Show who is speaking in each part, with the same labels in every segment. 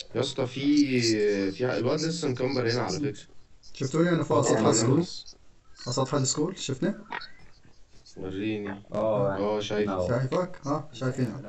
Speaker 1: يا اسطى في في الواد لسه مكمبر هنا على فكرة
Speaker 2: شفتوني انا فوق سطح السكول على سطح السكول شفني
Speaker 1: وريني
Speaker 3: اه
Speaker 1: اه شايف
Speaker 3: أه.
Speaker 2: شايفك ها شايفينك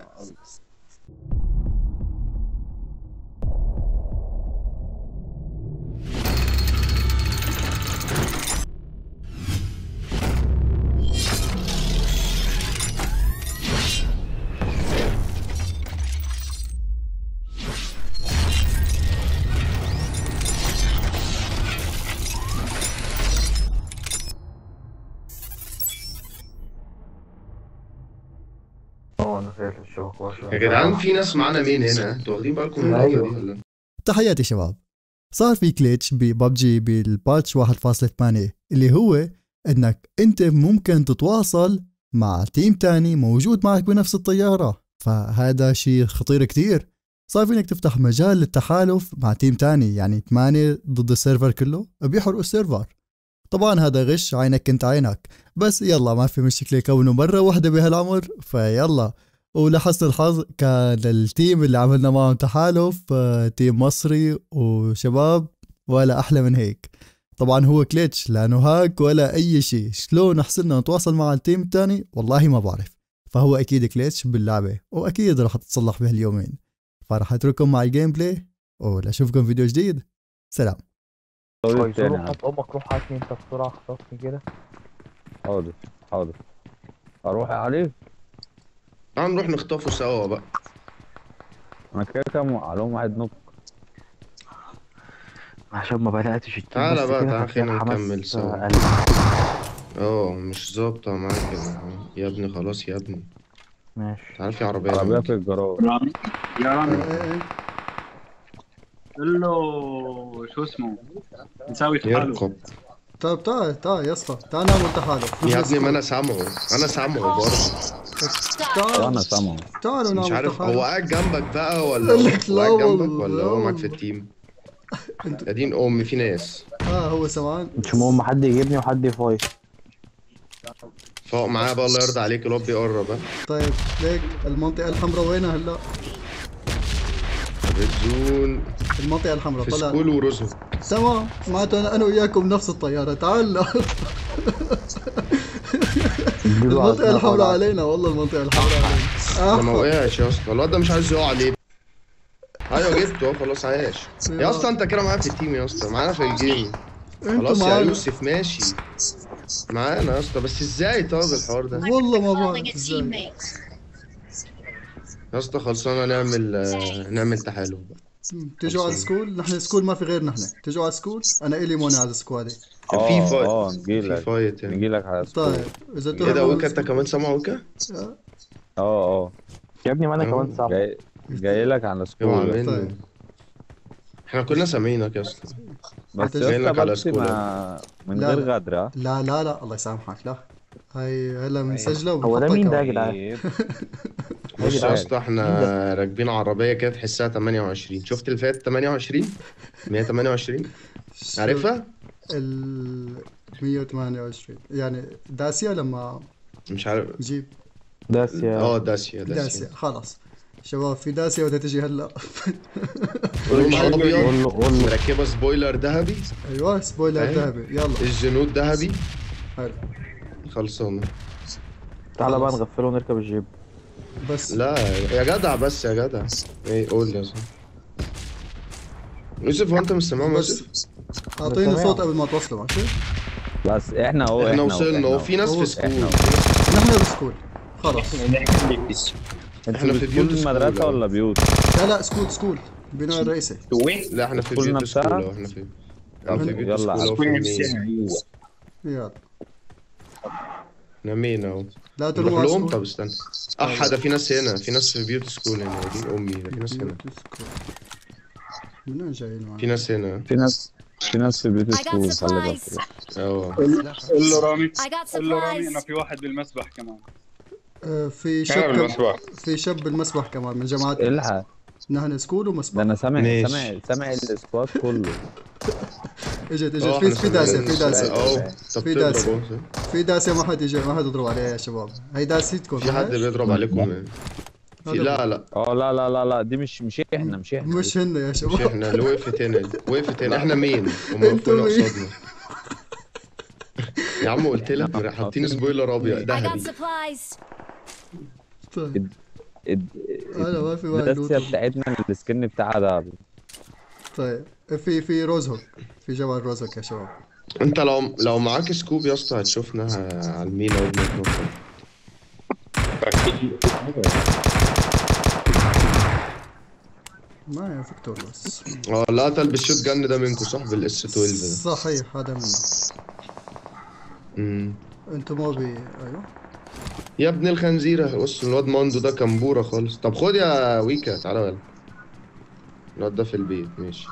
Speaker 3: اه انا شايف الشوك
Speaker 1: يا جدعان في ناس معانا مين هنا انتوا واخدين بالكم من اللقطة دي ولا
Speaker 2: تحياتي شباب صار في كليتش بببجي بالباتش 1.8 اللي هو انك انت ممكن تتواصل مع تيم تاني موجود معك بنفس الطيارة فهذا شيء خطير كتير صار فينك تفتح مجال للتحالف مع تيم تاني يعني 8 ضد السيرفر كله بيحرقوا السيرفر طبعا هذا غش عينك كنت عينك بس يلا ما في مشكلة كونه مرة واحدة بهالعمر فيلا ولحسن الحظ كان التيم اللي عملنا معهم تحالف آه، تيم مصري وشباب ولا أحلى من هيك طبعا هو كليتش لأنه هاك ولا أي شيء شلون حصلنا نتواصل مع التيم التاني والله ما بعرف فهو أكيد كليتش باللعبة وأكيد راح تتصلح بهاليومين فراح أترككم مع الجيم بلاي ولأشوفكم فيديو جديد سلام
Speaker 3: روح هات امك روح هاتني انت بسرعه خطفني كده
Speaker 4: حاضر حاضر اروح عليه
Speaker 1: تعال نروح نخطفه سوا بقى
Speaker 4: انا كده كده عليهم واحد نوك
Speaker 3: عشان ما بداتش التيم
Speaker 1: تعالى
Speaker 3: بس
Speaker 1: بقى،
Speaker 3: كده
Speaker 1: تعالى
Speaker 3: فتلاقي
Speaker 1: خلينا
Speaker 3: الحماس،
Speaker 1: نكمل سوا.
Speaker 3: آه، قل.
Speaker 1: اه مش ظابطة معاك كده يا ابني خلاص يا ابني
Speaker 3: ماشي
Speaker 1: تعال في عربية
Speaker 4: عربية
Speaker 1: جنبك.
Speaker 4: في الجراج
Speaker 5: رامي يا رامي
Speaker 2: إيه،
Speaker 5: قول له شو اسمه نساوي تحالف
Speaker 1: يركب
Speaker 2: طيب تعال تعال يا اسطى تعال نعمل تحالف
Speaker 1: يا ابني ما انا سامعه انا سامعه برضه
Speaker 2: تعال
Speaker 4: وانا سامعه
Speaker 2: تعالوا
Speaker 1: مش
Speaker 2: نعمل
Speaker 1: عارف هو
Speaker 2: تحالف
Speaker 1: قاعد جنبك بقى ولا
Speaker 2: قال لك
Speaker 1: هو
Speaker 2: لا
Speaker 1: قاعد جنبك
Speaker 2: والله،
Speaker 1: ولا
Speaker 2: لا
Speaker 1: هو معاك في
Speaker 2: والله.
Speaker 1: التيم يا دين امي في ناس
Speaker 2: اه هو سمعان
Speaker 3: مش مهم حد يجيبني وحد يفايت
Speaker 1: فوق معاه بقى الله يرضى عليك الواد بيقرب ها
Speaker 2: طيب ليك المنطقة الحمراء وينها هلا؟
Speaker 1: ريد زون
Speaker 2: المنطقة الحمراء
Speaker 1: في
Speaker 2: طلع
Speaker 1: سكول ورزق
Speaker 2: تمام معناته انا انا وياكم نفس الطيارة تعال المنطقة الحمراء علينا والله المنطقة الحمراء علينا
Speaker 1: ده ما
Speaker 2: آه.
Speaker 1: وقعش يا اسطى الواد ده مش عايز يقع ليه ايوه جبته اهو خلاص عايش يا اسطى انت كده معايا في التيم يا اسطى معانا في الجيم
Speaker 2: انتوا
Speaker 1: خلاص يا
Speaker 2: معانا
Speaker 1: يوسف ماشي معانا يا اسطى بس ازاي طب الحوار ده
Speaker 2: والله ما
Speaker 6: Calling
Speaker 2: بعرف
Speaker 6: a
Speaker 2: ازاي
Speaker 6: teammate.
Speaker 1: يا اسطى خلصانه نعمل آه، نعمل تحالف بقى
Speaker 2: مم. تيجوا على السكول نحن السكول ما في غير نحن تيجوا على السكول انا الي موني على السكواد
Speaker 1: كان
Speaker 4: اه
Speaker 1: في فايت
Speaker 4: اه
Speaker 1: في
Speaker 4: نجيلك
Speaker 1: فايت يعني
Speaker 4: نجيلك على سكول
Speaker 2: طيب اذا
Speaker 1: ايه ده ويكا انت كمان سامع ويكا؟
Speaker 2: آه.
Speaker 4: اه اه
Speaker 3: يا ابني ما انا
Speaker 1: أهو.
Speaker 3: كمان سامع
Speaker 4: جاي جاي لك على
Speaker 1: اوعى
Speaker 4: سكول
Speaker 1: منه
Speaker 2: طيب.
Speaker 1: احنا كلنا سامعينك يا اسطى
Speaker 4: بس
Speaker 2: جاي
Speaker 4: يا
Speaker 1: لك على
Speaker 4: اسطى بس
Speaker 1: سكول.
Speaker 4: ما من
Speaker 2: لا،
Speaker 4: غير
Speaker 2: لا.
Speaker 4: غدر ها
Speaker 2: لا لا لا الله يسامحك لا هاي هلا مسجلة
Speaker 3: هو ده مين ده يا
Speaker 2: وبنحطها
Speaker 3: جدعان؟
Speaker 1: بص يا
Speaker 4: جدعان.
Speaker 1: اسطى احنا راكبين عربيه كده تحسها 28 شفت اللي فات 28 128 عارفها؟
Speaker 2: ال 128 يعني داسيا لما
Speaker 1: مش عارف
Speaker 2: نجيب
Speaker 3: داسيا
Speaker 1: اه داسيا
Speaker 2: داسيا
Speaker 1: داسيا
Speaker 2: خلاص شباب في داسيا بدها تجي هلا
Speaker 1: لون ابيض
Speaker 3: قول له قول له
Speaker 1: مركبه سبويلر ذهبي
Speaker 2: ايوه سبويلر
Speaker 1: أيوة.
Speaker 2: ذهبي يلا
Speaker 1: الجنود ذهبي
Speaker 2: حلو
Speaker 1: خلصانه
Speaker 3: تعالى بقى
Speaker 2: خلاص.
Speaker 3: نغفله ونركب الجيب
Speaker 2: بس
Speaker 1: لا يا جدع بس يا جدع ايه قول لي يا صاحبي يوسف هو انت مش سامعهم يا
Speaker 2: بس
Speaker 1: يوسف؟
Speaker 2: اعطيني
Speaker 3: تمام.
Speaker 2: صوت قبل ما توصلوا ماشي
Speaker 4: بس احنا اهو
Speaker 1: احنا
Speaker 4: احنا
Speaker 1: وصلنا
Speaker 4: اهو
Speaker 1: وفي ناس
Speaker 2: هو-
Speaker 1: في
Speaker 4: احنا
Speaker 1: سكول
Speaker 2: نحن بالسكول خلاص
Speaker 4: انتوا
Speaker 1: احنا في
Speaker 4: في
Speaker 1: بيوت
Speaker 4: بيوت
Speaker 1: سكول
Speaker 4: المدرسة
Speaker 1: أهو.
Speaker 4: ولا بيوت؟
Speaker 2: لا لا سكول سكول البناء الرئيسي
Speaker 1: لا احنا في
Speaker 4: سكول
Speaker 1: بيوت
Speaker 4: نفسها؟
Speaker 1: سكول اهو احنا في اه في بيوت
Speaker 4: يلا.
Speaker 1: سكول اهو في المين
Speaker 2: يلا
Speaker 1: احنا مين اهو
Speaker 2: لا
Speaker 1: نروح
Speaker 2: تروحوا على
Speaker 1: لهم
Speaker 2: سكول
Speaker 1: طب استنى اح ده في ناس هنا في ناس في بيوت سكول هنا دين امي ده في ناس هنا
Speaker 2: بيوت سكول منين جايين
Speaker 1: في
Speaker 2: معنا؟
Speaker 1: ناس هنا
Speaker 4: في ناس في ناس في بيوت
Speaker 6: I got
Speaker 4: سكول خلي بالك
Speaker 6: supplies.
Speaker 1: اه
Speaker 5: قول له رامي
Speaker 6: I got
Speaker 5: قول له رامي انا
Speaker 6: supplies.
Speaker 5: في واحد بالمسبح كمان
Speaker 2: آه، في
Speaker 5: كمان
Speaker 2: شاب
Speaker 5: بالمسبح
Speaker 2: في شاب بالمسبح كمان من جماعتنا
Speaker 4: الحق
Speaker 2: نحن سكول
Speaker 4: ده
Speaker 2: ومسبح
Speaker 4: انا سامع
Speaker 1: ماشي.
Speaker 4: سامع سامع السكواد كله
Speaker 2: اجت
Speaker 1: اه
Speaker 2: اجت في
Speaker 1: احنا
Speaker 2: في
Speaker 1: سامعين
Speaker 2: داسه في داسه
Speaker 1: اه طب
Speaker 2: في
Speaker 1: تضرب
Speaker 2: داسة.
Speaker 1: اهو
Speaker 2: في داسه ما حد يجي ما حد يضرب عليها يا شباب هي داستكم
Speaker 1: في حد
Speaker 2: معلش.
Speaker 1: بيضرب عليكم في لا لا
Speaker 4: اه لا لا لا لا دي مش مش احنا مش احنا
Speaker 2: مش هن يا
Speaker 1: مش
Speaker 2: شباب
Speaker 1: احنا اللي وقفت هنا دي. وقفت هنا احنا مين؟ هم
Speaker 2: انتوا
Speaker 1: وقفوا
Speaker 2: مين؟
Speaker 1: قصادنا يا عم قلت لك حاطين سبويلر ابيض
Speaker 6: I got
Speaker 1: ذهبي
Speaker 6: supplies.
Speaker 2: طيب
Speaker 4: اد-
Speaker 2: انا ما في واحد
Speaker 4: الاساسيه
Speaker 2: لوت.
Speaker 4: بتاعتنا السكن بتاعها ده
Speaker 2: طيب في في روز هوك في جوال روز هوك يا شباب
Speaker 1: انت لو لو معاك سكوب يا اسطى هتشوفنا على المينا وبنتنطط
Speaker 2: ما يا فيكتور بس
Speaker 1: اه لا تلبس شوت جن ده منكم صح بالاس 12 ده
Speaker 2: صحيح هذا منه
Speaker 1: امم
Speaker 2: انتم مو بي ايوه
Speaker 1: يا ابن الخنزيرة بص الواد ماندو ده كمبورة خالص طب خد يا ويكا تعالى ولا الواد ده في البيت ماشي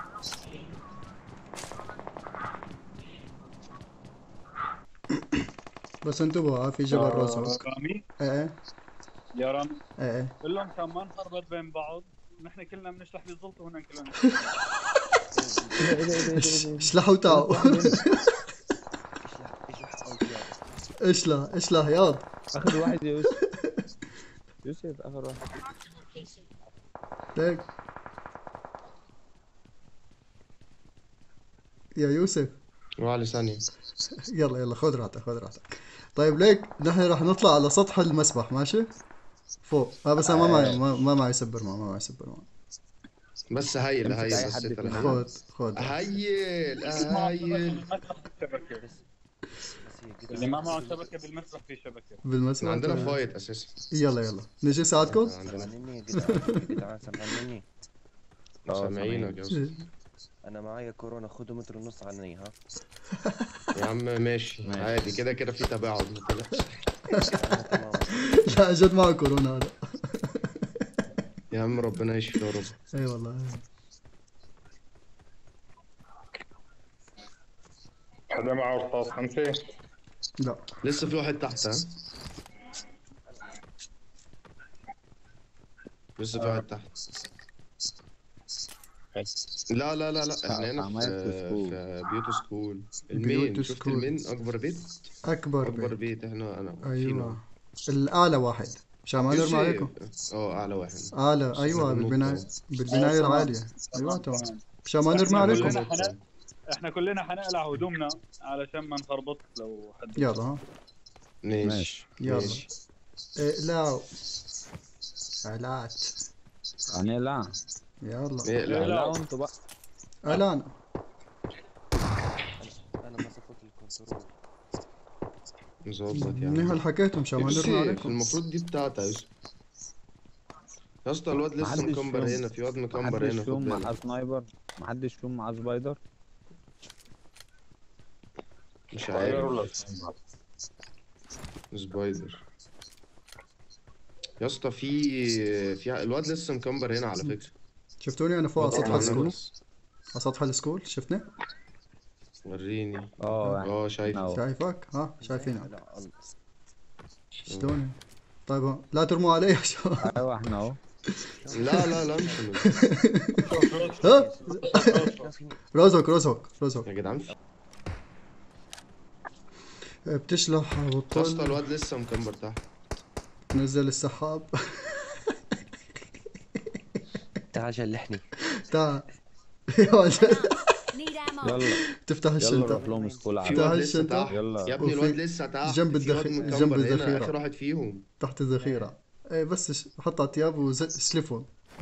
Speaker 2: بس انتبهوا ها في جبل روز هوك
Speaker 5: رامي
Speaker 2: ايه ايه
Speaker 5: يا رامي
Speaker 2: ايه ايه
Speaker 5: قول لهم كان ما نخربط بين بعض نحن كلنا بنشلح بالزلط وهنا كلنا
Speaker 2: اشلحوا تعوا اشلح اشلح ياض
Speaker 4: اخر واحد يا يوسف يوسف اخر واحد
Speaker 2: ليك يا يوسف
Speaker 1: وعلى ثانية
Speaker 2: يلا يلا خذ راحتك خذ راحتك طيب ليك نحن راح نطلع على سطح المسبح ماشي فوق اه بس أنا ما معي ما, ما معي سبر ما, ما معي سبر ما
Speaker 1: بس هيل
Speaker 4: امسك
Speaker 1: هيل
Speaker 4: أي
Speaker 1: بس
Speaker 4: حد
Speaker 1: انت
Speaker 4: فينا.
Speaker 1: الهيل.
Speaker 2: خذ خذ
Speaker 1: هيل هيل
Speaker 5: اللي ما معه شبكه بالمسرح في شبكه
Speaker 1: احنا
Speaker 2: بالمسبح
Speaker 1: عندنا
Speaker 2: طيب.
Speaker 1: فايت اساسا
Speaker 2: يلا يلا نجي نساعدكم
Speaker 1: عندنا
Speaker 7: سامعني جدعان جدعان سامعني
Speaker 4: اه
Speaker 1: سامعينك يا اسطى
Speaker 7: انا معايا كورونا خدوا متر ونص عني ها
Speaker 1: يا عم ماشي عادي كده كده في تباعد ما تقلقش.
Speaker 7: انا تمام
Speaker 2: لا جد معه كورونا هذا
Speaker 1: يا عم ربنا يشفي يا رب
Speaker 2: اي والله
Speaker 5: حدا معه رصاص خمسه
Speaker 2: لا
Speaker 1: لسه في واحد تحت ها لسه في واحد تحت لا لا لا لا احنا هنا
Speaker 4: عملت
Speaker 1: في
Speaker 4: سكول.
Speaker 1: في بيوتو سكول المين
Speaker 2: بيوتو
Speaker 1: شفت
Speaker 2: سكول.
Speaker 1: المين اكبر بيت
Speaker 2: اكبر
Speaker 1: اكبر
Speaker 2: بيت
Speaker 1: بيت احنا انا
Speaker 2: ايوه الاعلى واحد مشان ما نرمي عليكم
Speaker 1: اه اعلى واحد
Speaker 2: اعلى ايوه
Speaker 1: بننط
Speaker 2: بالبنايه
Speaker 1: أهو.
Speaker 2: بالبنايه العاليه ايوه تمام مشان ما نرمي عليكم
Speaker 5: كلنا حنا- احنا كلنا حنقلع هدومنا علشان ما نخربط لو حد
Speaker 2: يلا ها
Speaker 1: ماشي
Speaker 4: ماشي.
Speaker 2: يلا.
Speaker 1: ماشي.
Speaker 2: اقلعوا قلعت
Speaker 4: يعني لا
Speaker 2: يلا
Speaker 1: اقلع
Speaker 4: لا انتوا بقى
Speaker 2: قلعنا
Speaker 7: انا ما ظبطت الكنترول
Speaker 1: نظبط يا
Speaker 2: منيح
Speaker 1: عم
Speaker 2: اللي حكيتهم مشان ما نرمي
Speaker 1: بصي
Speaker 2: عليكم
Speaker 1: المفروض دي بتاعتها يا يوسف يا اسطى الواد لسه
Speaker 4: محدش
Speaker 1: مكمبر
Speaker 4: فيهم-
Speaker 1: هنا في واد مكمبر
Speaker 4: محدش
Speaker 1: هنا خد
Speaker 4: فيهم معاه
Speaker 1: بالك
Speaker 4: سنايبر محدش فيهم معاه سبايدر
Speaker 1: مش عارف سبايدر يا اسطى في في الواد لسه مكمبر هنا على فكره
Speaker 2: شفتوني انا فوق على سطح
Speaker 1: طبعاً
Speaker 2: السكول
Speaker 1: بس.
Speaker 2: على سطح السكول شفتني
Speaker 1: وريني
Speaker 4: اه
Speaker 1: اه شايف
Speaker 4: أهو.
Speaker 2: شايفك ها شايفينك
Speaker 7: لا الله.
Speaker 2: شلون طيب ها. لا ترموا علي يا شباب
Speaker 4: ايوه احنا اهو
Speaker 1: لا لا لا مش
Speaker 2: ها
Speaker 7: شافني
Speaker 2: روزوك روزوك روزوك
Speaker 1: يا جدعان في-
Speaker 2: بتشلح
Speaker 1: يا اسطى
Speaker 2: بطل
Speaker 1: الواد لسه مكمبر تحت
Speaker 2: تنزل السحاب
Speaker 7: تعال جلحني
Speaker 2: تعال يا ولد.
Speaker 6: Need ammo.
Speaker 4: يلا
Speaker 2: تفتح
Speaker 4: يلا
Speaker 2: الشنطة
Speaker 4: روح لهم سكول
Speaker 1: في
Speaker 4: عادي
Speaker 2: تعال
Speaker 1: واد لسه
Speaker 2: الشنطة.
Speaker 1: تحت
Speaker 4: يلا
Speaker 1: يا ابني
Speaker 2: وفي
Speaker 1: الواد لسه تحت
Speaker 2: جنب
Speaker 1: في واد
Speaker 2: الدخ-
Speaker 1: مكمبر
Speaker 2: جنب
Speaker 1: هنا،
Speaker 2: الذخيرة.
Speaker 1: اخر واحد فيهم
Speaker 2: تحت الذخيرة ايه بس ش- حط على الثياب وسلفهم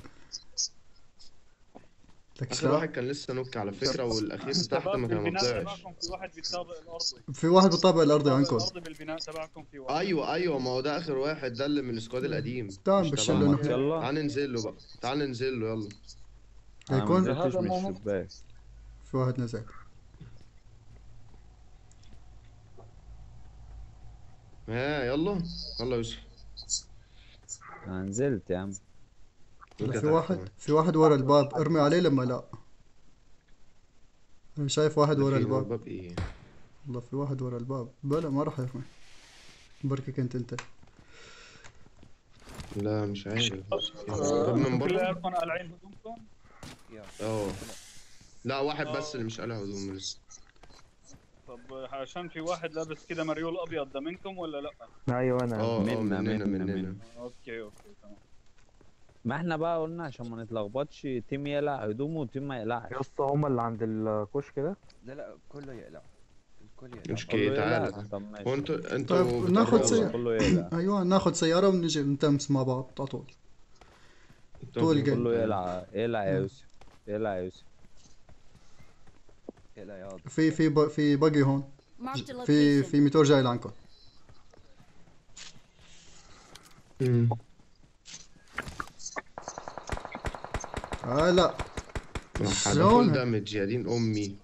Speaker 2: لك
Speaker 1: اخر
Speaker 2: سلاح
Speaker 1: واحد كان لسه نوك على فكره والاخير تحت ما كان ما
Speaker 5: بالبناء
Speaker 1: طلعش
Speaker 5: تبعكم في واحد بيتسابق الارضي
Speaker 2: في واحد بالطابق الأرضي عنكم
Speaker 5: الارضي بالبناء تبعكم في واحد
Speaker 1: ايوه ايوه ما هو ده اخر واحد ده اللي من السكواد القديم
Speaker 2: تعال
Speaker 1: مش
Speaker 2: نبشر
Speaker 1: تبعنا.
Speaker 2: له
Speaker 4: يلا
Speaker 1: تعال ننزل له بقى تعال ننزل له يلا
Speaker 4: انا ما
Speaker 2: هيكون
Speaker 4: نزلتش من الشباك
Speaker 2: في واحد نزل
Speaker 1: ها يلا يلا يوسف
Speaker 4: انا نزلت يا عم
Speaker 2: لا،
Speaker 1: وأنت
Speaker 2: في
Speaker 1: تحت
Speaker 2: واحد
Speaker 1: كمان.
Speaker 2: في واحد ورا الباب ارمي عليه لما لا انا شايف واحد ورا
Speaker 1: في
Speaker 2: الباب
Speaker 1: باب ايه
Speaker 2: والله في واحد ورا الباب بلا ما راح يرمي بركك انت انت
Speaker 1: لا مش عارف باب من بره
Speaker 5: كلياتكم قالعين هدومكم
Speaker 7: يا
Speaker 1: اه لا واحد بس اللي مش قالها هدوم لسه
Speaker 5: طب عشان في واحد لابس كده مريول ابيض ده منكم ولا لا؟
Speaker 3: ايوه انا
Speaker 1: اه اه
Speaker 4: منا-
Speaker 1: مننا
Speaker 4: منا-
Speaker 1: مننا
Speaker 4: منا.
Speaker 5: اوكي اوكي تمام
Speaker 4: ما احنا بقى قلنا عشان ما نتلخبطش تيم يقلع هدومه وتيم ما يقلعش
Speaker 3: يا اسطى هما اللي عند الكشك ده
Speaker 7: لا لا كله يقلع الكل يقلع
Speaker 1: مش
Speaker 4: كله
Speaker 1: كده
Speaker 4: يقلع؟
Speaker 1: تعالى
Speaker 4: طب ماشي
Speaker 1: هو انتوا انتوا
Speaker 2: طيب، ناخد
Speaker 1: بتقربوا.
Speaker 2: سيارة.
Speaker 4: كله يقلع
Speaker 2: ايوه ناخد سياره ونجي نتمس مع بعض على طول
Speaker 1: انتوا
Speaker 2: طول
Speaker 1: بتقربوا.
Speaker 2: جاي.
Speaker 4: كله يقلع يقلع يا يوسف يقلع يا يوسف
Speaker 7: يقلع يا عض
Speaker 2: في في ب- في باقي هون
Speaker 6: Marked a
Speaker 2: في
Speaker 6: location.
Speaker 2: في ميتور جاي لعنكم
Speaker 1: مم.
Speaker 2: آه لا
Speaker 1: مرحبا
Speaker 2: شلون؟
Speaker 1: فول دامج يا دين امي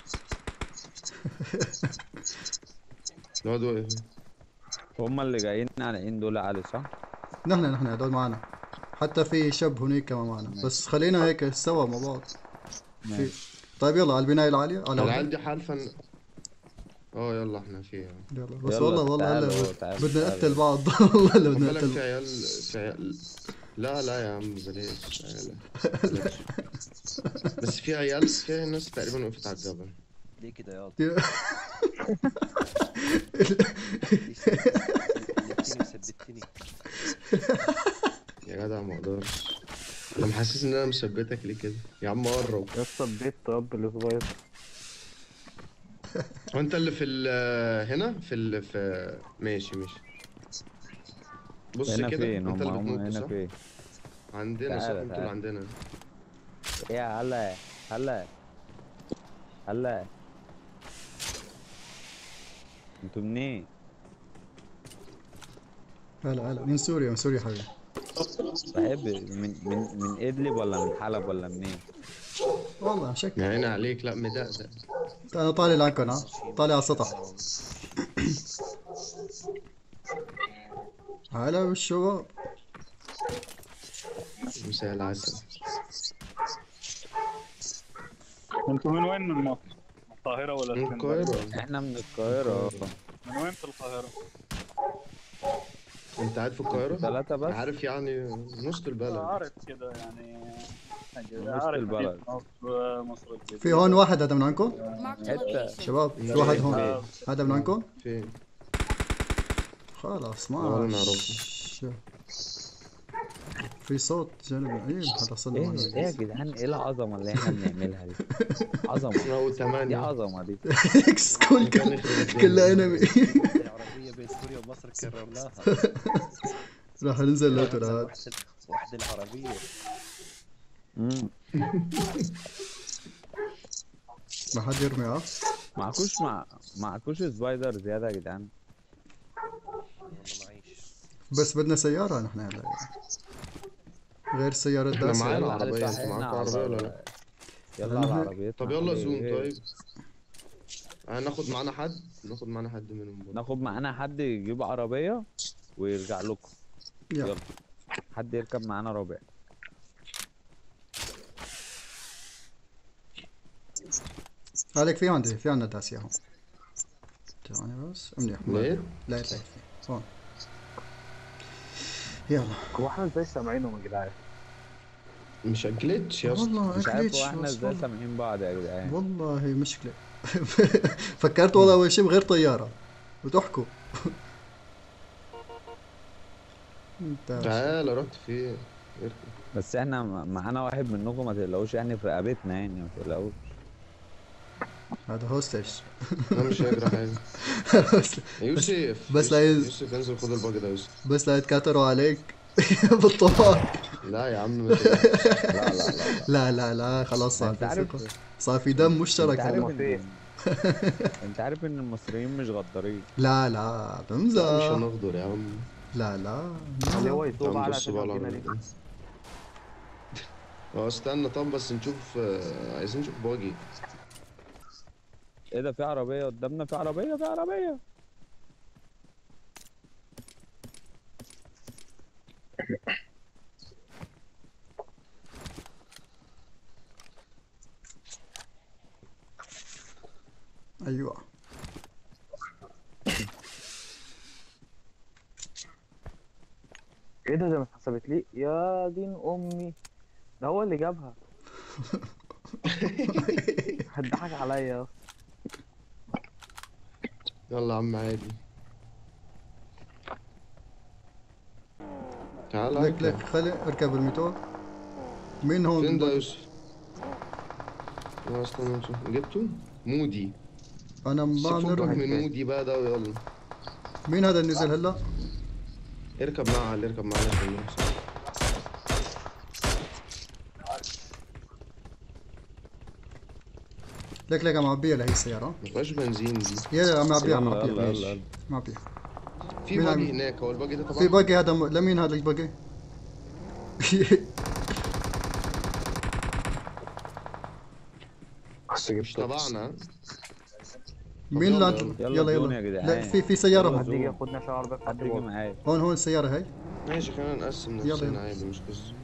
Speaker 1: الواد واقف
Speaker 4: هما اللي جايين على دول علي صح؟
Speaker 2: نحن نحن هدول معنا حتى في شاب هناك كمان معنا بس خلينا هيك سوا مع بعض في طيب يلا على البناية العالية على
Speaker 1: العيال
Speaker 2: واحد.
Speaker 1: دي حالفا إن- اه يلا احنا فيها
Speaker 2: يلا بس
Speaker 4: يلا،
Speaker 2: والله والله
Speaker 4: تعالوا،
Speaker 2: هلا
Speaker 4: تعالوا،
Speaker 2: بدنا
Speaker 4: تعالوا.
Speaker 2: نقتل بعض والله هلا
Speaker 1: خد
Speaker 2: بدنا
Speaker 1: بالك
Speaker 2: نقتل
Speaker 1: في
Speaker 2: بعض
Speaker 1: عيال في عيال لا لا يا عم بلاش لا بلاش. بس في عيال في ناس تقريبا وقفت على الجبل
Speaker 7: ليه كده يا عض
Speaker 2: يا-
Speaker 7: لبتني وثبتني
Speaker 1: يا جدع ما اقدرش انا محسس ان انا مثبتك ليه كده يا عم قرب
Speaker 3: يا اسطى البيت طب الصغير
Speaker 1: هو انت اللي في ال هنا في ال في ماشي ماشي بص
Speaker 4: هنا
Speaker 1: كده
Speaker 4: فين
Speaker 1: انت
Speaker 4: هما
Speaker 1: اللي
Speaker 4: هما
Speaker 1: بتنط
Speaker 4: هنا
Speaker 1: صح
Speaker 4: فين؟
Speaker 1: عندنا صح
Speaker 4: تعالى،
Speaker 1: انتوا اللي
Speaker 4: تعالى.
Speaker 1: عندنا
Speaker 4: يا هلا هلا هلا انتوا منين؟
Speaker 2: هلا هلا من سوريا من سوريا حبيبي
Speaker 4: بحب من من من ادلب ولا من حلب ولا منين؟
Speaker 2: والله شك
Speaker 1: يا عيني عليك لا مدقدق
Speaker 2: انا طالع لعنكم ها طالع على السطح هلا بالشباب
Speaker 1: مساء العسل
Speaker 5: انتوا من وين من مصر؟ من القاهرة ولا
Speaker 1: من
Speaker 5: اسكندرية؟
Speaker 1: القاهرة
Speaker 4: احنا من القاهرة
Speaker 5: من وين في القاهرة؟
Speaker 1: انت قاعد في القاهرة؟
Speaker 4: ثلاثة بس
Speaker 1: عارف يعني نص البلد
Speaker 5: عارف كده يعني
Speaker 4: وسط
Speaker 5: عارف
Speaker 4: البلد.
Speaker 5: أكيد مصر مصر الجديدة.
Speaker 2: في هون واحد هذا من عندكم
Speaker 6: Marked a
Speaker 4: حتة.
Speaker 6: location.
Speaker 2: شباب في واحد هون
Speaker 5: آه،
Speaker 2: هذا من عندكم
Speaker 1: فين؟
Speaker 2: خلاص
Speaker 1: ولا
Speaker 2: ما
Speaker 1: نعرفه.
Speaker 2: في صوت جانب ايه هذا صدق
Speaker 4: ايه ايه يا جدعان ايه العظمة اللي احنا بنعملها دي؟ عظمة
Speaker 1: احنا اول
Speaker 4: دي
Speaker 1: ثمانية
Speaker 4: عظمة دي
Speaker 2: اكس كل كل كلها انمي
Speaker 7: العربية بين سوريا ومصر كررناها
Speaker 2: راح ننزل لوتو لهذا
Speaker 7: واحدة واحدة العربية
Speaker 4: مم.
Speaker 2: ما حد يرمي اه
Speaker 4: معكوش مع معكوش سبايدر زيادة يا جدعان
Speaker 7: والله معيش
Speaker 2: بس بدنا سيارة نحن هلا غير سيارة
Speaker 1: احنا
Speaker 2: داسة
Speaker 1: معانا
Speaker 4: يلا
Speaker 1: عربية
Speaker 4: صح،
Speaker 1: انتوا
Speaker 4: احنا
Speaker 1: معاكوا عربية ولا لا؟
Speaker 4: يلا على عربيتنا
Speaker 1: طب يلا
Speaker 4: حبيبي.
Speaker 1: زوم طيب هناخد معانا حد ناخد معانا حد منهم برضه.
Speaker 4: ناخد معانا حد يجيب عربية ويرجع لكم
Speaker 2: يلا
Speaker 4: يلا حد يركب معانا رابع
Speaker 2: عليك في عندي في عندنا داسية هون ثواني بس منيح
Speaker 1: ليه؟
Speaker 2: لا لا هون يلا
Speaker 3: هو احنا ازاي سامعينهم يا جدعان؟
Speaker 1: مش جليتش يا اسطى
Speaker 2: والله
Speaker 4: مش عارف
Speaker 2: اكليتش
Speaker 4: هو احنا
Speaker 2: بس
Speaker 4: ازاي
Speaker 2: والله.
Speaker 4: سامعين بعض يا جدعان
Speaker 2: والله مشكلة فكرت والله اول شيء بغير طيارة وتحكوا انت
Speaker 1: تعال رحت فين؟ اركب.
Speaker 4: بس احنا م- معانا واحد منكم ما تقلقوش يعني في رقبتنا يعني ما تقلقوش
Speaker 2: هذا هوستج
Speaker 1: انا مش هيجرى حاجة يوسف
Speaker 2: بس لا
Speaker 1: يوسف-
Speaker 2: يز-
Speaker 1: يوسف انزل خد الباجي ده يوسف
Speaker 2: بس لا يتكاتروا عليك بالطوال
Speaker 1: لا يا عم ما تقلقش.
Speaker 4: لا لا لا
Speaker 2: لا لا لا خلاص صار
Speaker 4: انت
Speaker 2: في
Speaker 4: عارف
Speaker 2: ثقة صار في دم مشترك
Speaker 4: انت عارف
Speaker 2: هلا.
Speaker 3: فين؟
Speaker 4: ان انت عارف ان المصريين مش غدارين
Speaker 2: لا لا
Speaker 1: لا، مش
Speaker 2: بمزح
Speaker 1: هنغدر يا عم
Speaker 2: لا لا
Speaker 3: اللي هو
Speaker 1: طب
Speaker 3: يسوق على
Speaker 1: بص بقى
Speaker 3: عشان
Speaker 1: على
Speaker 3: يودينا ليه؟
Speaker 1: اه استنى طب بس نشوف آه، عايزين نشوف باجي
Speaker 4: ايه ده في عربية قدامنا في عربية في عربية
Speaker 2: ايوه
Speaker 3: ايه ده ده ما اتحسبت لي يا دين امي ده هو اللي جابها هتضحك عليا يا اسطى.
Speaker 1: يلا يا عم عادي تعال
Speaker 2: لك لك
Speaker 1: هات.
Speaker 2: خلي اركب الميتور مين هون
Speaker 1: فين ده يا يوسف؟ لا استنى نشوف جبته؟ مودي
Speaker 2: انا ما
Speaker 1: فكك
Speaker 2: بنروح
Speaker 1: من مودي بقى ده ويلا
Speaker 2: مين هذا اللي نزل هلا
Speaker 1: اركب معاه اللي اركب معاه عشان نوصل.
Speaker 2: لك لك عم عبيها لهي السيارة
Speaker 1: ما فيهاش بنزين دي
Speaker 2: يلا عم عبيها عم
Speaker 4: يلا
Speaker 2: عبيها
Speaker 4: يلا
Speaker 1: ماشي.
Speaker 4: يلا يلا
Speaker 2: عم عبيها
Speaker 1: في
Speaker 2: مين
Speaker 1: باجي
Speaker 2: عم-
Speaker 1: هناك هو الباجي ده طبعا
Speaker 2: في باقي هذا م... لمين هذا الباقي
Speaker 1: مش تبعنا
Speaker 2: مين
Speaker 1: يلا،
Speaker 2: لا
Speaker 1: يلا.
Speaker 2: يلا
Speaker 4: يلا
Speaker 2: يلا
Speaker 4: يا
Speaker 2: لا
Speaker 4: جدعان.
Speaker 2: في في سيارة
Speaker 4: يلا
Speaker 2: هون.
Speaker 3: حد يجي ياخدنا شعر بس
Speaker 4: حد يجي معايا
Speaker 2: هون هون السيارة هي
Speaker 1: ماشي خلينا نقسم
Speaker 2: يلا،
Speaker 1: نفسنا
Speaker 2: يلا.
Speaker 1: عادي مش قصة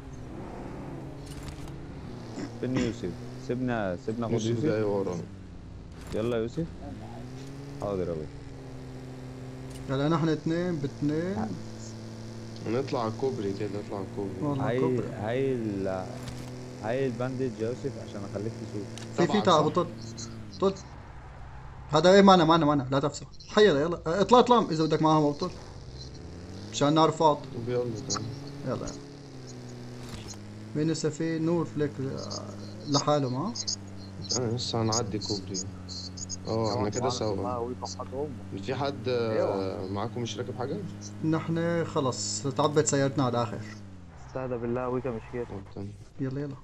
Speaker 4: فين يوسف سيبنا سيبنا خد
Speaker 1: يوسف
Speaker 4: يوسف
Speaker 1: جاي ورا
Speaker 4: يلا يا يوسف حاضر يا باشا
Speaker 2: هلا نحن اثنين باثنين
Speaker 1: نطلع على الكوبري كده نطلع على الكوبري
Speaker 2: والله
Speaker 4: هاي
Speaker 2: كبر
Speaker 4: هاي ال هاي الباندج يا يوسف عشان اخليك تسوق
Speaker 2: في في
Speaker 1: طبعاً،
Speaker 2: تعال
Speaker 1: صح.
Speaker 2: بطل طل هذا ايه معنا معنا معنا لا تفسخ حيلا يلا اطلع اطلع اذا بدك معها بطل مشان نعرف فاض
Speaker 1: طب يلا تعال
Speaker 2: يلا يلا مين لسه في نور فليك لحاله معه
Speaker 1: انا لسه هنعدي كوبري اه احنا كده سوا في حد آه، معاكم مش راكب حاجة؟
Speaker 2: نحن خلص تعبت سيارتنا على الاخر
Speaker 3: استهدى بالله ويكا مش كده
Speaker 1: طب تمام.
Speaker 2: يلا يلا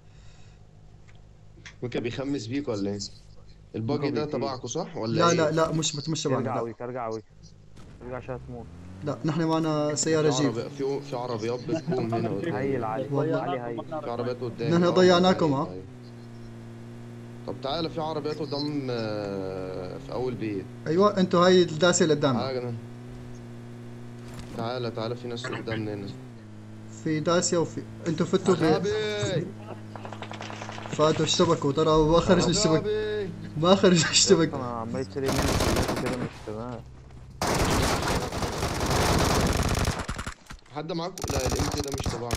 Speaker 1: ويكا بيخمس بيك ولا ايه؟ الباجي ده
Speaker 3: بيطير.
Speaker 1: تبعكوا صح ولا
Speaker 2: لا
Speaker 1: ايه؟
Speaker 2: لا لا مش مش تبعنا
Speaker 3: ارجع
Speaker 2: لا,
Speaker 3: ويكا ارجع ويكا ارجع عشان تموت
Speaker 2: لا نحن معنا سيارة
Speaker 1: في
Speaker 2: جيب
Speaker 1: عربي- في في عربيات بتكون هنا قدام.
Speaker 3: هيل علي
Speaker 2: والله.
Speaker 3: علي هيل
Speaker 1: في عربيات قدام
Speaker 2: نحن
Speaker 1: آه،
Speaker 2: ضيعناكم،
Speaker 1: أيوة،
Speaker 2: ها؟
Speaker 1: أيوة. طب تعالى في عربيات قدام آه، في اول بيت
Speaker 2: ايوه انتوا هاي الداسة اللي قدامنا
Speaker 1: تعالى يا جدعان. تعالى تعالى في ناس قدامنا هنا
Speaker 2: في داسيا وفي انتوا فتوا في
Speaker 1: غبي
Speaker 2: فاتوا اشتبكوا ترى ما خرج الشبك
Speaker 1: غبي
Speaker 2: ما خرج الشبك
Speaker 3: انا عمال يتشري مني كلمات كده مش تمام
Speaker 1: حد معاكم لا الام كده مش تبعكم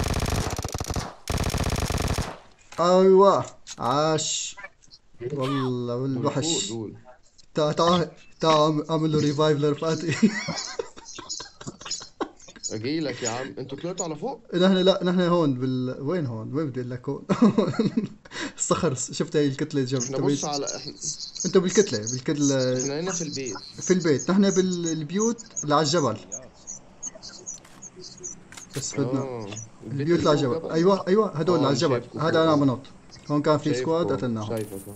Speaker 2: ايوه عاش والله
Speaker 1: دول
Speaker 2: والوحش
Speaker 1: فوق دول
Speaker 2: تعال تعال تعال اعمل له ريفايف لرفقاتي
Speaker 1: اجي لك يا عم انتوا طلعتوا على فوق
Speaker 2: نحن لا نحن هون بال وين هون؟ وين بدي اقول لك هون؟ الصخر شفت هي الكتله جنب
Speaker 1: احنا
Speaker 2: تبعي-
Speaker 1: بص على احنا
Speaker 2: انتوا بالكتله بالكتله
Speaker 1: احنا هنا في البيت
Speaker 2: في البيت نحن بالبيوت اللي على الجبل بس بدنا
Speaker 1: اه
Speaker 2: البيوت اللي على الجبل ايوه ايوه هدول اللي
Speaker 1: آه،
Speaker 2: على الجبل
Speaker 1: شايفكم
Speaker 2: هذا انا
Speaker 1: فوق.
Speaker 2: بنط هون كان في سكواد
Speaker 1: شايفكم،
Speaker 2: قتلناهم
Speaker 1: شايفك آه.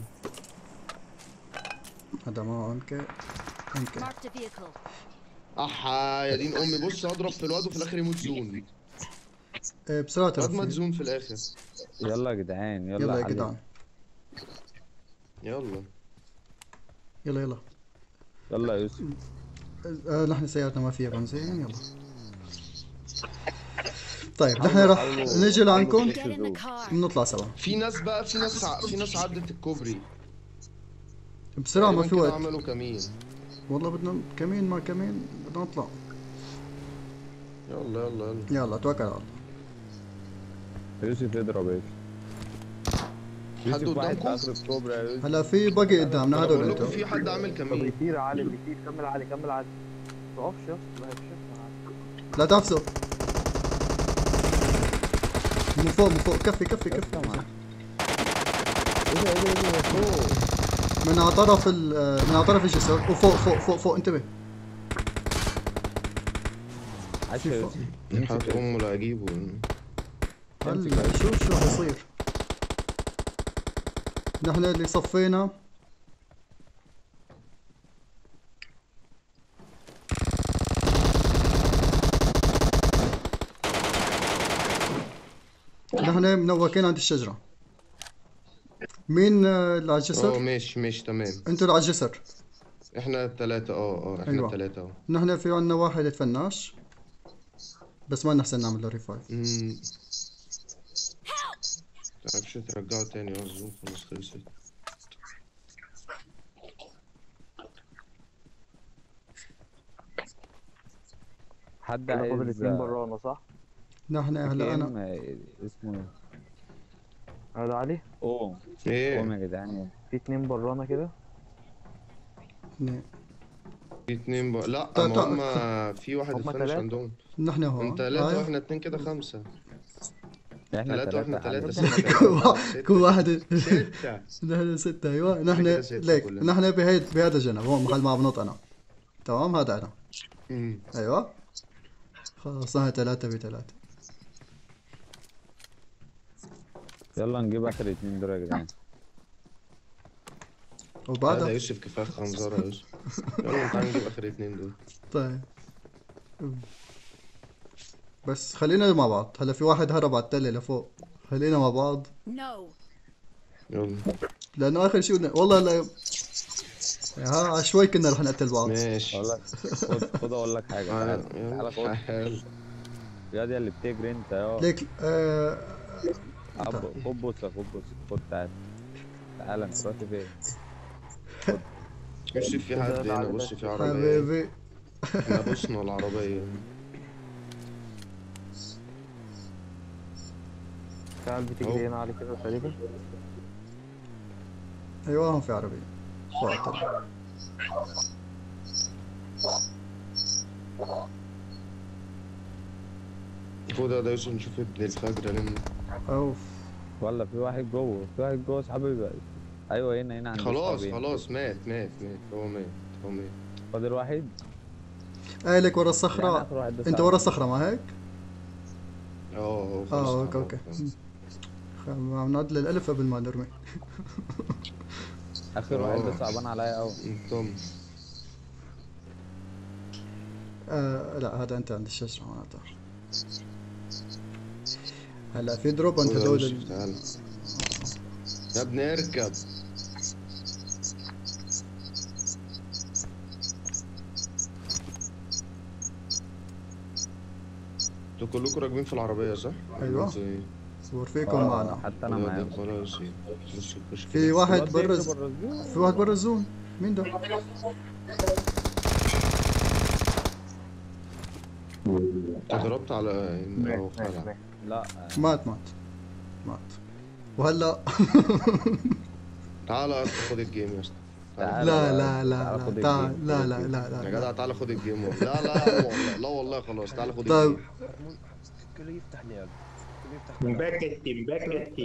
Speaker 2: هذا ما انك انك
Speaker 6: Marked a vehicle.
Speaker 1: احا يا دين امي بص اضرب في الواد وفي الاخر يموت زون
Speaker 2: إيه، بسرعه
Speaker 1: الواد
Speaker 2: ترى
Speaker 1: مات
Speaker 2: في-
Speaker 1: زون في الاخر
Speaker 4: يلا يا جدعان يلا
Speaker 2: يلا يا
Speaker 4: علي.
Speaker 2: جدعان
Speaker 1: يلا
Speaker 2: يلا يلا
Speaker 4: يلا يا يوسف
Speaker 2: آه، نحن سيارتنا ما فيها بنزين يلا طيب نحن راح نجي لعندكم
Speaker 6: Get in the car.
Speaker 2: نطلع سوا
Speaker 1: في ناس بقى في ناس ع... في ناس عدت الكوبري
Speaker 2: بسرعه ما
Speaker 1: تقريباً
Speaker 2: في
Speaker 1: كده
Speaker 2: وقت
Speaker 1: عملوا كمين
Speaker 2: والله بدنا كمين ما كمين بدنا نطلع
Speaker 1: يلا يلا يلا
Speaker 2: يلا توكل على الله
Speaker 4: يوسف اضرب يا يوسف
Speaker 1: حد
Speaker 4: يوسف واحد في
Speaker 1: قدامكم؟
Speaker 4: اخر الكوبري يا يوسف
Speaker 2: هلا في بقي قدامنا
Speaker 1: انا
Speaker 2: هدول
Speaker 1: بقول لكم
Speaker 2: انتوا
Speaker 1: في حد عامل
Speaker 3: طب
Speaker 1: كمين
Speaker 3: بيطير علي بيطير كمل علي كمل علي ما تقفش يا اسطى لا يا
Speaker 2: لا تحفظوا من فوق من فوق كفي كفي كفي من على طرف ال من على طرف الجسر وفوق فوق فوق فوق انتبه
Speaker 4: عاش يا يوسف امسك
Speaker 1: حط
Speaker 4: يا
Speaker 1: امه لا اجيبه
Speaker 2: هلا شوف شو حيصير نحن اللي صفينا نحن منوكين عند الشجرة مين آه، اللي على
Speaker 1: اه
Speaker 2: الجسر؟
Speaker 1: ماشي ماشي تمام
Speaker 2: انتوا اللي على الجسر
Speaker 1: احنا التلاتة اه اه احنا
Speaker 2: أيوة.
Speaker 1: التلاتة اه
Speaker 2: نحن في عنا واحد اتفناش بس ما نحسن نعمل له ريفايف
Speaker 1: أمم. تعرفش ترجعه تاني اه الزوم خلاص خلصت
Speaker 4: حد
Speaker 3: كده فاضل
Speaker 4: عايز
Speaker 3: اتنين برانا صح؟
Speaker 2: نحن هلا انا
Speaker 4: كام اسمه ايه
Speaker 3: هذا علي
Speaker 4: اوم
Speaker 1: ايه
Speaker 4: اوم يا جدعان
Speaker 3: في اتنين برانا كده
Speaker 2: اثنين.
Speaker 1: في اتنين بقى لا
Speaker 2: تا-
Speaker 1: ما
Speaker 2: تا-
Speaker 1: هم في واحد
Speaker 3: هم
Speaker 1: الفينش
Speaker 3: تلاتة.
Speaker 1: عندهم
Speaker 2: نحن هون
Speaker 1: انت ثلاثة
Speaker 2: هاي.
Speaker 1: واحنا اتنين كده خمسة
Speaker 4: احنا
Speaker 1: ثلاثة واحنا
Speaker 4: ثلاثة
Speaker 1: ثلاثة
Speaker 2: كل وا-
Speaker 1: ستة
Speaker 2: كل واحد
Speaker 1: ستة
Speaker 2: نحن ستة ايوه نحن
Speaker 1: كده ستة
Speaker 2: ليك
Speaker 1: كلنا.
Speaker 2: نحن بهيد بهذا الجنب هون محل ما بنط انا تمام هذا انا
Speaker 1: أمم.
Speaker 2: ايوه خلاص نحن ثلاثة بثلاثة
Speaker 4: يلا نجيب اخر اتنين دول يا جدعان
Speaker 1: هذا
Speaker 2: وبعدها
Speaker 1: يوسف كفاية خنزرة يا يوسف يلا تعالى نجيب آخر اتنين دول
Speaker 2: طيب بس خلينا مع بعض هلا في واحد هرب على التلة لفوق خلينا مع بعض
Speaker 6: No.
Speaker 1: يلا
Speaker 2: لانه اخر شيء بدنا- والله لا ها على شوي كنا رح نقتل بعض
Speaker 1: ماشي
Speaker 4: اقول لك خد خد اقول لك حاجه تعال تعال خد
Speaker 1: تعال
Speaker 4: يا دي اللي بتجري انت يا
Speaker 2: ليك آه
Speaker 4: أب- خد بص خد بص خد تعال تعال انت رحت فين
Speaker 1: يوسف في حد هنا بص في عربية
Speaker 2: حبيبي
Speaker 1: احنا بصنا العربية
Speaker 3: تعال بتجري هنا على كده تقريبا
Speaker 2: ايوه هون في عربية فوق التلة.
Speaker 1: خد ده يوسف نشوف ابن الفجر لنا
Speaker 2: اوف
Speaker 4: ولا في واحد جوه في واحد جوه صاحبي بقى ايوه هنا هنا عند
Speaker 1: خلاص
Speaker 4: صحابي.
Speaker 1: خلاص مات مات مات هو مات هو مات
Speaker 4: فاضل واحد
Speaker 2: آه لك ورا
Speaker 4: يعني
Speaker 2: الصخرة
Speaker 4: آخر واحد ده
Speaker 2: انت
Speaker 4: صاحبي.
Speaker 2: ورا الصخرة ما هيك؟
Speaker 1: اه هو
Speaker 2: اه
Speaker 1: خلاص
Speaker 2: اوكي
Speaker 1: تعال.
Speaker 2: اوكي خ- عم نعدل الالف قبل ما نرمي
Speaker 4: اخر واحد ده
Speaker 1: آه.
Speaker 4: صعبان عليا قوي
Speaker 1: طم
Speaker 2: آه لا هذا انت عند الشجرة معناتها هلا في دروب عند
Speaker 1: خد يا
Speaker 2: هدول
Speaker 1: يوسف
Speaker 2: ال-
Speaker 1: تعال يا ابني اركب انتوا كلكم راكبين في العربية صح؟
Speaker 2: أيوة.
Speaker 1: انتوا ايه؟
Speaker 2: ورفيقكم
Speaker 4: آه،
Speaker 2: معنا
Speaker 4: حتى انا
Speaker 1: خلاص
Speaker 4: معاهم
Speaker 1: خلاص بص خش
Speaker 2: في
Speaker 1: كده.
Speaker 2: واحد
Speaker 4: الواد ده
Speaker 2: برا
Speaker 4: يجري
Speaker 2: الز-
Speaker 4: برا الزون.
Speaker 2: في واحد برا الزون مين ده؟
Speaker 1: انت ضربت على أو
Speaker 3: ماشي
Speaker 1: خلع.
Speaker 3: ماشي
Speaker 4: لا
Speaker 2: مات مات مات وهلا
Speaker 1: تعال يا اسطى خد الجيم يا اسطى
Speaker 4: تعال
Speaker 2: لا
Speaker 4: بقى،
Speaker 2: لا
Speaker 4: تعال
Speaker 2: لا
Speaker 4: خد
Speaker 2: لا تعال
Speaker 4: الجيم،
Speaker 2: لا
Speaker 4: خد
Speaker 2: لا
Speaker 4: الجيم.
Speaker 2: لا
Speaker 1: يا
Speaker 2: لا
Speaker 1: جدع تعال خد الجيم والله. لا لا يا عم والله لا والله خلاص تعال خد
Speaker 2: طيب.
Speaker 1: الجيم
Speaker 7: هرمون كله يفتح لعب كله يفتح لعب.
Speaker 5: مباكتي مباكتي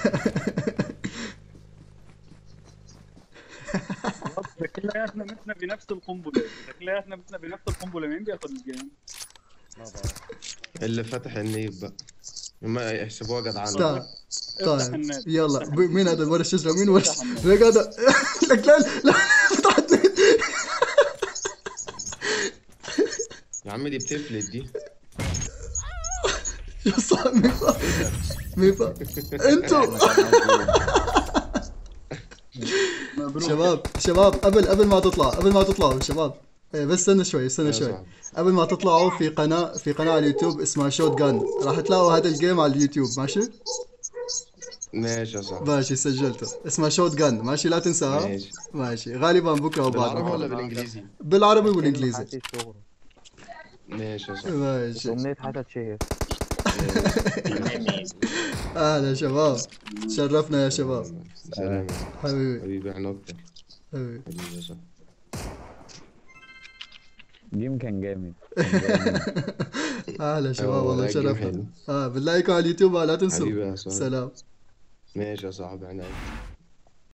Speaker 5: شكلها احنا متنا بنفس القنبله شكلها احنا متنا بنفس القنبله مين بياخد الجيم؟
Speaker 7: ما بعرف
Speaker 1: اللي فتح النيب بقى ما يحسبوها جدعانة
Speaker 2: تعال
Speaker 5: افتح
Speaker 2: طيب
Speaker 5: النت.
Speaker 2: يلا ب- مين هذا ورا الشجرة مين ورا الشجرة لك هذا لك لا لا فتحت نت.
Speaker 1: يا عم دي بتفلت دي
Speaker 2: شو صار مين فا مين فا انتو شباب شباب قبل قبل ما تطلع قبل ما تطلعوا شباب إيه بس استنى شوي استنى
Speaker 1: يا
Speaker 2: شوي
Speaker 1: صاحبي.
Speaker 2: قبل ما تطلعوا في قناة في قناة على اليوتيوب اسمها شوت جان راح تلاقوا هذا الجيم على اليوتيوب ماشي
Speaker 1: ماشي يا صاحبي
Speaker 2: ماشي سجلته اسمها شوت جان ماشي لا تنساها
Speaker 1: ماشي
Speaker 2: ماشي غالبا بكره او
Speaker 1: بالعربي
Speaker 2: بعد
Speaker 1: ولا بالانجليزي؟
Speaker 2: بالعربي والانجليزي
Speaker 3: حتى الشغل
Speaker 1: ماشي يا صاحبي
Speaker 2: ماشي
Speaker 3: أمنية حتى تشهر
Speaker 2: اهلا شباب شرفنا يا شباب
Speaker 1: سلام
Speaker 2: حبيبي
Speaker 1: حبيبي احنا اكتر
Speaker 2: حبيبي
Speaker 1: حبيبي يا صاحبي
Speaker 4: جيم كان جامد كان جامد.
Speaker 2: اهلا شباب
Speaker 1: أيوة،
Speaker 2: والله
Speaker 1: والله الجيم
Speaker 2: شرفنا
Speaker 1: حلو.
Speaker 2: اه بالله عليكم على اليوتيوب لا تنسوا
Speaker 1: حبيبي يا صاحبي
Speaker 2: سلام
Speaker 1: ماشي يا صاحبي احنا